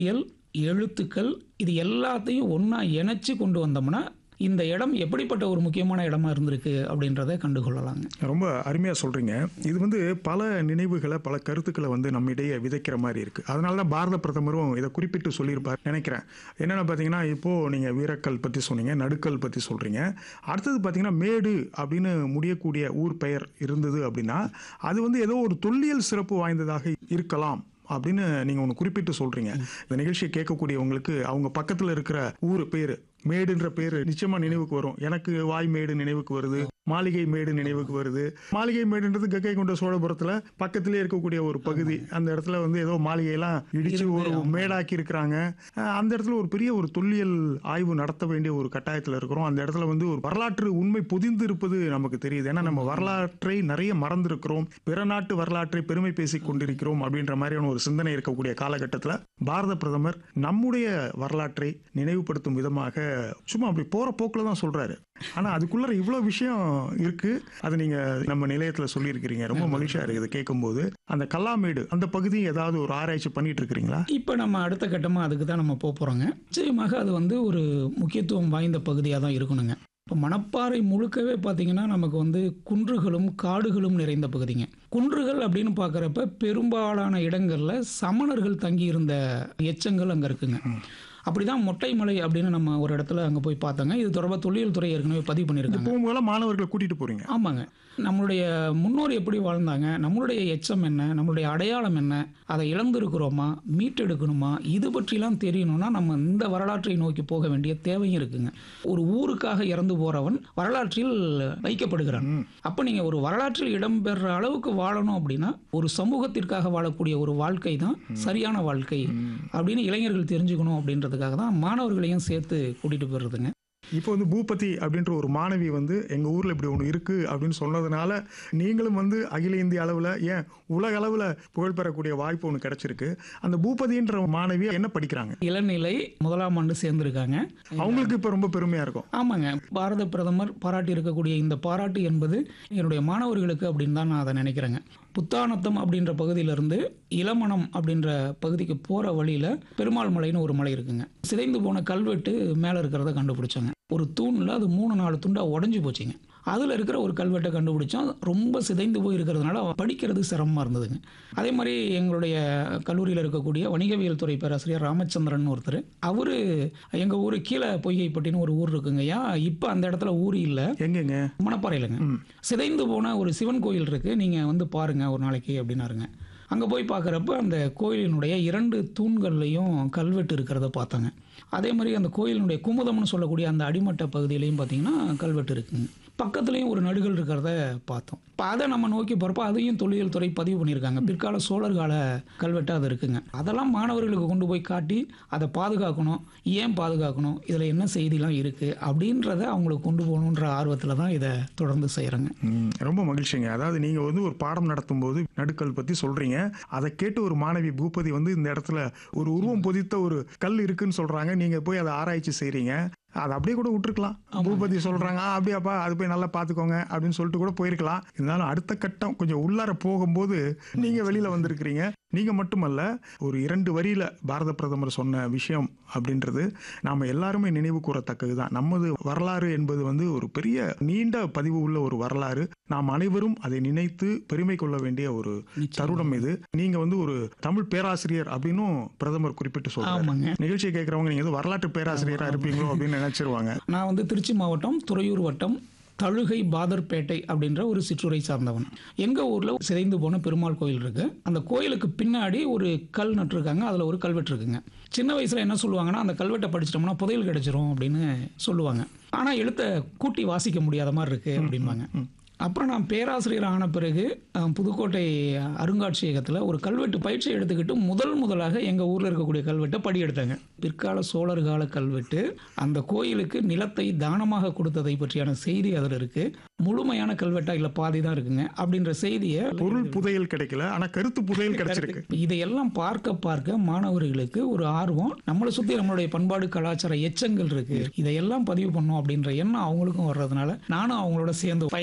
இயல் எழுத்துக்கள் இது எல்லாத்தையும் ஒன்றா இணைச்சு கொண்டு வந்தோம்னா இந்த இடம் எப்படிப்பட்ட ஒரு முக்கியமான இடமா இருந்திருக்கு அப்படின்றத கண்டுகொள்ளலாங்க ரொம்ப அருமையாக சொல்கிறீங்க இது வந்து பல நினைவுகளை பல கருத்துக்களை வந்து நம்மிடையே விதைக்கிற மாதிரி இருக்குது அதனால தான் பாரத பிரதமரும் இதை குறிப்பிட்டு சொல்லியிருப்பார் நினைக்கிறேன் என்னென்ன பார்த்தீங்கன்னா இப்போது நீங்கள் வீரக்கல் பற்றி சொன்னீங்க நடுக்கல் பற்றி சொல்கிறீங்க அடுத்தது பார்த்தீங்கன்னா மேடு அப்படின்னு முடியக்கூடிய ஊர் பெயர் இருந்தது அப்படின்னா அது வந்து ஏதோ ஒரு தொல்லியல் சிறப்பு வாய்ந்ததாக இருக்கலாம் அப்படின்னு நீங்கள் ஒன்று குறிப்பிட்டு சொல்கிறீங்க இந்த நிகழ்ச்சியை கேட்கக்கூடியவங்களுக்கு அவங்க பக்கத்தில் இருக்கிற ஊர் பேர் மேடுன்ற பேர் நிச்சயமா நினைவுக்கு வரும் எனக்கு வாய் மேடு நினைவுக்கு வருது மாளிகை மேடு நினைவுக்கு வருது மாளிகை மேடுன்றது கங்கை கொண்ட சோழபுரத்துல பக்கத்திலே இருக்கக்கூடிய ஒரு பகுதி அந்த இடத்துல வந்து ஏதோ மாளிகையெல்லாம் இடிச்சு ஒரு மேடாக்கி இருக்கிறாங்க அஹ் அந்த இடத்துல ஒரு பெரிய ஒரு தொல்லியல் ஆய்வு நடத்த வேண்டிய ஒரு கட்டாயத்தில் இருக்கிறோம் அந்த இடத்துல வந்து ஒரு வரலாற்று உண்மை பொதிந்து இருப்பது நமக்கு தெரியுது ஏன்னா நம்ம வரலாற்றை நிறைய மறந்திருக்கிறோம் பிற நாட்டு வரலாற்றை பெருமை பேசிக் கொண்டிருக்கிறோம் அப்படின்ற மாதிரியான ஒரு சிந்தனை இருக்கக்கூடிய காலகட்டத்தில் பாரத பிரதமர் நம்முடைய வரலாற்றை நினைவுபடுத்தும் விதமாக சும்மா அப்படி போற போக்குல தான் சொல்றாரு ஆனா அதுக்குள்ள இவ்வளவு விஷயம் இருக்கு அது நீங்க நம்ம நிலையத்துல சொல்லியிருக்கிறீங்க ரொம்ப மகிழ்ச்சியா இருக்குது கேட்கும்போது அந்த கல்லாமேடு அந்த பகுதி ஏதாவது ஒரு ஆராய்ச்சி பண்ணிட்டு இருக்கிறீங்களா இப்போ நம்ம அடுத்த கட்டமாக அதுக்கு தான் நம்ம போக போகிறோங்க நிச்சயமாக அது வந்து ஒரு முக்கியத்துவம் வாய்ந்த பகுதியாக தான் இருக்கணுங்க இப்போ மணப்பாறை முழுக்கவே பார்த்தீங்கன்னா நமக்கு வந்து குன்றுகளும் காடுகளும் நிறைந்த பகுதிங்க குன்றுகள் அப்படின்னு பார்க்குறப்ப பெரும்பாலான இடங்களில் சமணர்கள் தங்கியிருந்த எச்சங்கள் அங்கே இருக்குங்க அப்படிதான் மொட்டைமலை அப்படின்னு நம்ம ஒரு இடத்துல அங்கே போய் பார்த்தோங்க இது தொடர்பாக தொல்லியல் துறை ஏற்கனவே பதிவு பண்ணியிருக்காங்க போகும்போதெல்லாம் மாணவர்களை கூட்டிட்டு போறீங்க ஆமாங்க நம்மளுடைய முன்னோர் எப்படி வாழ்ந்தாங்க நம்மளுடைய எச்சம் என்ன நம்மளுடைய அடையாளம் என்ன அதை இழந்திருக்கிறோமா மீட்டெடுக்கணுமா இது பற்றிலாம் தெரியணும்னா நம்ம இந்த வரலாற்றை நோக்கி போக வேண்டிய தேவையும் இருக்குங்க ஒரு ஊருக்காக இறந்து போறவன் வரலாற்றில் வைக்கப்படுகிறான் அப்போ நீங்க ஒரு வரலாற்றில் இடம்பெற அளவுக்கு வாழணும் அப்படின்னா ஒரு சமூகத்திற்காக வாழக்கூடிய ஒரு வாழ்க்கை தான் சரியான வாழ்க்கை அப்படின்னு இளைஞர்கள் தெரிஞ்சுக்கணும் அப்படின்றதுக்காக தான் மாணவர்களையும் சேர்த்து கூட்டிட்டு போயிடுறதுங்க இப்போ வந்து பூபதி அப்படின்ற ஒரு மாணவி வந்து எங்க ஊர்ல இப்படி ஒன்று இருக்கு அப்படின்னு சொன்னதுனால நீங்களும் வந்து அகில இந்திய அளவில் ஏன் உலக அளவில் புகழ் பெறக்கூடிய வாய்ப்பு ஒன்று கிடைச்சிருக்கு அந்த பூபதின்ற மாணவி என்ன படிக்கிறாங்க இளநிலை முதலாம் ஆண்டு சேர்ந்திருக்காங்க அவங்களுக்கு இப்போ ரொம்ப பெருமையா இருக்கும் ஆமாங்க பாரத பிரதமர் பாராட்டி இருக்கக்கூடிய இந்த பாராட்டு என்பது என்னுடைய மாணவர்களுக்கு அப்படின்னு தான் நான் அதை நினைக்கிறேங்க புத்தானத்தம் அப்படின்ற பகுதியிலிருந்து இளமணம் அப்படின்ற பகுதிக்கு போகிற வழியில் பெருமாள் மலைன்னு ஒரு மலை இருக்குங்க சிதைந்து போன கல்வெட்டு மேலே இருக்கிறத கண்டுபிடிச்சாங்க ஒரு தூணில் அது மூணு நாலு துண்டாக உடஞ்சி போச்சுங்க அதில் இருக்கிற ஒரு கல்வெட்டை கண்டுபிடிச்சோம் ரொம்ப சிதைந்து போய் இருக்கிறதுனால படிக்கிறது சிரமமாக இருந்ததுங்க அதே மாதிரி எங்களுடைய கல்லூரியில் இருக்கக்கூடிய வணிகவியல் துறை பேராசிரியர் ராமச்சந்திரன் ஒருத்தர் அவர் எங்கள் ஊர் கீழே பொய்கைப்பட்டின்னு ஒரு ஊர் இருக்குங்கய்யா இப்போ அந்த இடத்துல ஊர் இல்லை எங்கெங்க மணப்பாறையிலங்க சிதைந்து போன ஒரு சிவன் கோயில் இருக்கு நீங்க வந்து பாருங்க ஒரு நாளைக்கு அப்படின்னாருங்க அங்கே போய் பார்க்குறப்ப அந்த கோயிலினுடைய இரண்டு தூண்கள்லையும் கல்வெட்டு இருக்கிறத பார்த்தாங்க அதே மாதிரி அந்த கோயிலினுடைய குமுதம்னு சொல்லக்கூடிய அந்த அடிமட்ட பகுதியிலையும் பார்த்தீங்கன்னா கல்வெட்டு இருக்குங்க பக்கத்துலேயும் ஒரு நடுகள் இருக்கிறத பார்த்தோம் இப்போ அதை நம்ம நோக்கி போகிறப்ப அதையும் தொல்லியல் துறை பதிவு பண்ணியிருக்காங்க பிற்கால சோழர் கால கல்வெட்டு அது இருக்குங்க அதெல்லாம் மாணவர்களுக்கு கொண்டு போய் காட்டி அதை பாதுகாக்கணும் ஏன் பாதுகாக்கணும் இதில் என்ன செய்திலாம் இருக்குது அப்படின்றத அவங்களுக்கு கொண்டு போகணுன்ற ஆர்வத்தில் தான் இதை தொடர்ந்து செய்கிறேங்க ம், ரொம்ப மகிழ்ச்சிங்க அதாவது நீங்க வந்து ஒரு பாடம் நடத்தும் போது நடுக்கல் பத்தி சொல்றீங்க அதை கேட்டு ஒரு மாணவி பூபதி வந்து இந்த இடத்துல ஒரு உருவம் பொதித்த ஒரு கல் இருக்குன்னு சொல்றாங்க நீங்க போய் அதை ஆராய்ச்சி செய்றீங்க அதை அப்படியே கூட விட்டுருக்கலாம் பூபதி சொல்றாங்க "ஆ, அப்படியாப்பா அது போய் நல்லா பாத்துக்கோங்க அப்படின்னு சொல்லிட்டு கூட போயிருக்கலாம் இருந்தாலும் அடுத்த கட்டம் கொஞ்சம் உள்ளார போகும்போது நீங்க வெளியில வந்திருக்கிறீங்க நீங்க மட்டுமல்ல ஒரு இரண்டு வரியில பாரத பிரதமர் சொன்ன விஷயம் அப்படின்றது நாம எல்லாருமே நினைவு கூறத்தக்கது தான் நமது வரலாறு என்பது வந்து ஒரு பெரிய நீண்ட பதிவு உள்ள ஒரு வரலாறு நாம் அனைவரும் அதை நினைத்து பெருமை கொள்ள வேண்டிய ஒரு தருணம் இது நீங்க வந்து ஒரு தமிழ் பேராசிரியர் அப்படின்னும் பிரதமர் குறிப்பிட்டு சொல்றாரு ஆமாங்க நிகழ்ச்சியை கேட்கறவங்க நீங்க வந்து வரலாற்று பேராசிரியரா இருப்பீங்களோ அப்படின்னு நினைச்சிருவாங்க நான் வந்து திருச்சி மாவட்டம் துறையூர் வட்டம் தழுகை பாதர்பேட்டை அப்படின்ற ஒரு சிற்றுரை சார்ந்தவன் எங்கள் ஊரில் சிதைந்து போன பெருமாள் கோயில் இருக்கு அந்த கோயிலுக்கு பின்னாடி ஒரு கல் நட்டிருக்காங்க அதில் ஒரு கல்வெட்டு இருக்குங்க சின்ன வயசில் என்ன சொல்லுவாங்கன்னா அந்த கல்வெட்டை படிச்சிட்டோம்னா புதையல் கிடைச்சிரும் அப்படின்னு சொல்லுவாங்க ஆனால் எழுத்தை கூட்டி வாசிக்க முடியாத மாதிரி இருக்கு அப்படிம்பாங்க அப்புறம் நான் பேராசிரியர் ஆன பிறகு அஹ், புதுக்கோட்டை அருங்காட்சியகத்தில் ஒரு கல்வெட்டு பயிற்சி எடுத்துக்கிட்டு முதல் முதலாக எங்கள் ஊரில் இருக்கக்கூடிய கல்வெட்டை படி எடுத்தாங்க பிற்கால சோழர் கால கல்வெட்டு அந்த கோயிலுக்கு நிலத்தை தானமாக கொடுத்ததை பற்றியான செய்தி அதில் இருக்கு முழுமையான கல்வெட்டா இல்லை பாதி தான் இருக்குங்க அப்படின்ற செய்தியை பொருள் புதையல் கிடைக்கல ஆனா கருத்து புதையல் கிடைச்சிருக்கு இதையெல்லாம் பார்க்க பார்க்க மாணவர்களுக்கு ஒரு ஆர்வம் நம்மளை சுற்றி நம்மளுடைய பண்பாடு கலாச்சார எச்சங்கள் இருக்கு இதையெல்லாம் பதிவு பண்ணோம் அப்படின்ற எண்ணம் அவங்களுக்கும் வர்றதுனால நானும் அவங்களோட சேர்ந்து பயணிக்கிறேன்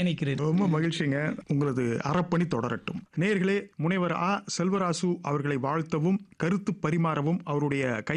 ரொம்ப மகிழ்ச்சிங்க உங்களது அறப்பணி தொடரட்டும் நேர்களே முனைவர் ஆ செல்வராசு அவர்களை வாழ்த்தவும் கருத்து பரிமாறவும் அவருடைய கை